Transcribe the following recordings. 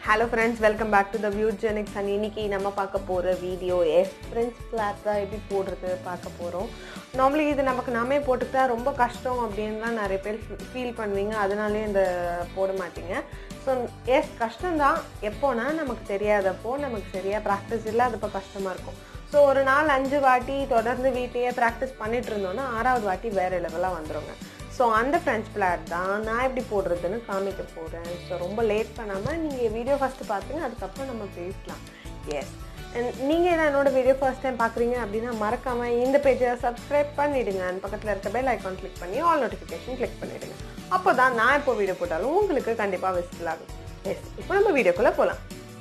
hello friends welcome back to the Viewgenics and இன்னைக்கு நம்ம பார்க்க போகிற வீடியோ எஸ் ஃப்ரெண்ட்ஸ் ஃப்ளாட் தான் எப்படி போடுறது பார்க்க போகிறோம் நார்மலி இது நமக்கு நாமே போட்டுக்கிட்டா ரொம்ப கஷ்டம் அப்படின்லாம் நிறைய பேர் ஃபீல் பண்ணுவீங்க அதனாலே இந்த போட மாட்டீங்க ஸோ எஸ் கஷ்டம்தான் எப்போனா நமக்கு தெரியாதப்போ நமக்கு சரியாக ப்ராக்டிஸ் இல்லாதப்போ கஷ்டமாக இருக்கும் ஸோ ஒரு நாள் அஞ்சு வாட்டி தொடர்ந்து வீட்டையே ப்ராக்டிஸ் பண்ணிட்டு இருந்தோன்னா ஆறாவது வாட்டி வேறு லெவலாக வந்துருங்க ஸோ அந்த ஃப்ரெஞ்ச் பிளாட் தான் நான் எப்படி போடுறதுன்னு காமிக்க போகிறேன் ஸோ ரொம்ப லேட் பண்ணாமல் நீங்கள் வீடியோ ஃபஸ்ட்டு பார்த்துங்க அதுக்கப்புறம் நம்ம பேசலாம் எஸ் நீங்கள் தான் என்னோட வீடியோ ஃபர்ஸ்ட் டைம் பார்க்குறீங்க அப்படின்னா மறக்காமல் இந்த பேஜை சப்ஸ்கிரைப் பண்ணிவிடுங்க அந்த பக்கத்தில் இருக்க பெல் ஐக்கான் கிளிக் பண்ணி ஆல் நோட்டிஃபிகேஷன் கிளிக் பண்ணிவிடுங்க அப்போ தான் நான் இப்போ வீடியோ போட்டாலும் உங்களுக்கு கண்டிப்பாக விசிபிள் ஆகும் எஸ் இப்போ நம்ம வீடியோக்குள்ளே போகலாம்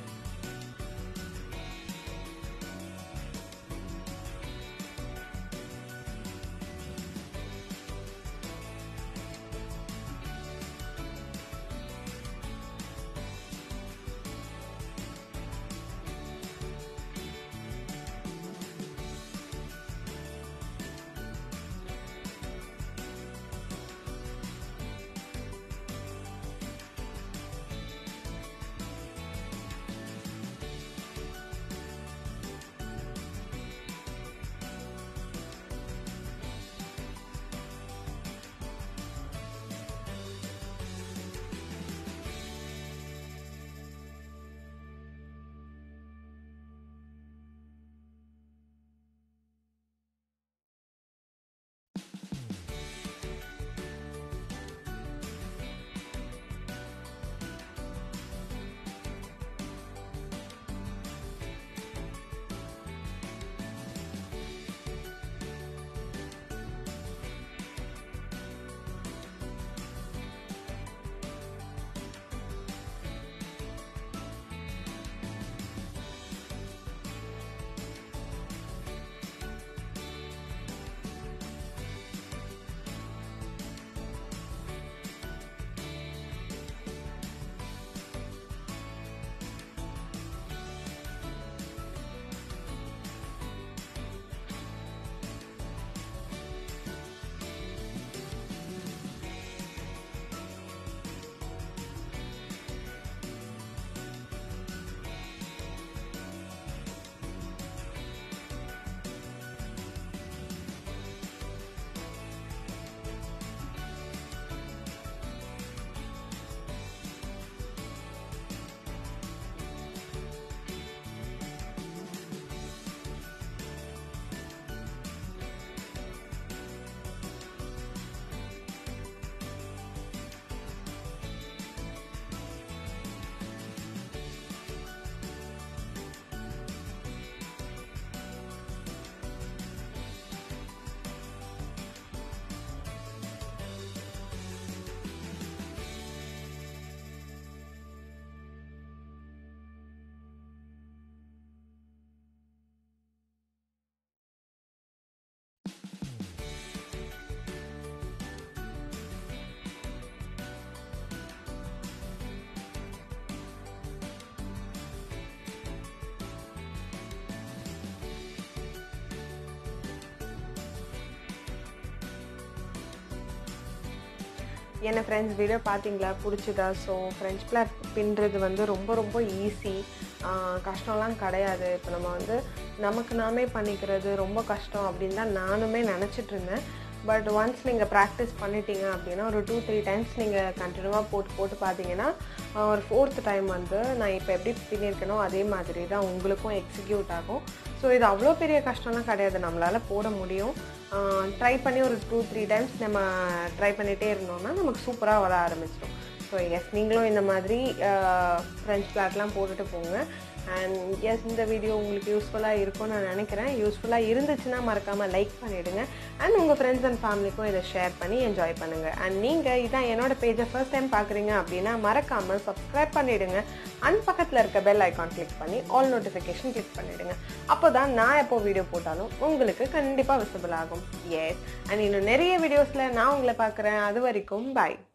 என்ன ஃப்ரெண்ட்ஸ் வீடியோ பார்த்தீங்களா பிடிச்சதா ஸோ ஃப்ரெஞ்ச் பிளாட் பின்னுறது வந்து ரொம்ப ரொம்ப ஈஸி கஷ்டம்லாம் கிடையாது இப்போ நம்ம வந்து நமக்கு நாமே பண்ணிக்கிறது ரொம்ப கஷ்டம் அப்படின்னு தான் நானுமே நினச்சிட்டு இருந்தேன் பட் ஒன்ஸ் நீங்கள் ப்ராக்டிஸ் பண்ணிட்டீங்க அப்படின்னா ஒரு டூ த்ரீ டைம்ஸ் நீங்கள் கண்டினியூவாக போட்டு போட்டு பார்த்தீங்கன்னா ஒரு ஃபோர்த் டைம் வந்து நான் இப்போ எப்படி பின்னிருக்கனோ அதே மாதிரி தான் உங்களுக்கும் எக்ஸிக்யூட் ஆகும் ஸோ இது அவ்வளோ பெரிய கஷ்டம்லாம் கிடையாது நம்மளால் போட முடியும் ட்ரை பண்ணி ஒரு டூ த்ரீ டைம்ஸ் நம்ம ட்ரை பண்ணிகிட்டே இருந்தோம்னா நமக்கு சூப்பராக வர ஆரம்பிச்சிடும் ஸோ எஸ் நீங்களும் இந்த மாதிரி ஃப்ரெஞ்ச் பிளாட்லாம் போட்டுட்டு போங்க அண்ட் எஸ் இந்த வீடியோ உங்களுக்கு யூஸ்ஃபுல்லாக இருக்கும்னு நான் நினைக்கிறேன் யூஸ்ஃபுல்லாக இருந்துச்சுன்னா மறக்காமல் லைக் பண்ணிவிடுங்க அண்ட் உங்கள் ஃப்ரெண்ட்ஸ் அண்ட் ஃபேமிலிக்கும் இதை ஷேர் பண்ணி என்ஜாய் பண்ணுங்கள் அண்ட் நீங்கள் இதான் என்னோட பேஜை ஃபர்ஸ்ட் டைம் பார்க்குறீங்க அப்படின்னா மறக்காமல் சப்ஸ்கிரைப் பண்ணிவிடுங்க அண்ட் பக்கத்தில் இருக்க பெல் ஐக்கான் கிளிக் பண்ணி ஆல் நோட்டிஃபிகேஷன் கிளிக் பண்ணிவிடுங்க அப்போ தான் நான் எப்போ வீடியோ போட்டாலும் உங்களுக்கு கண்டிப்பாக விசிபிள் ஆகும் எஸ் அண்ட் இன்னும் நிறைய வீடியோஸில் நான் உங்களை பார்க்குறேன் அது வரைக்கும் பாய்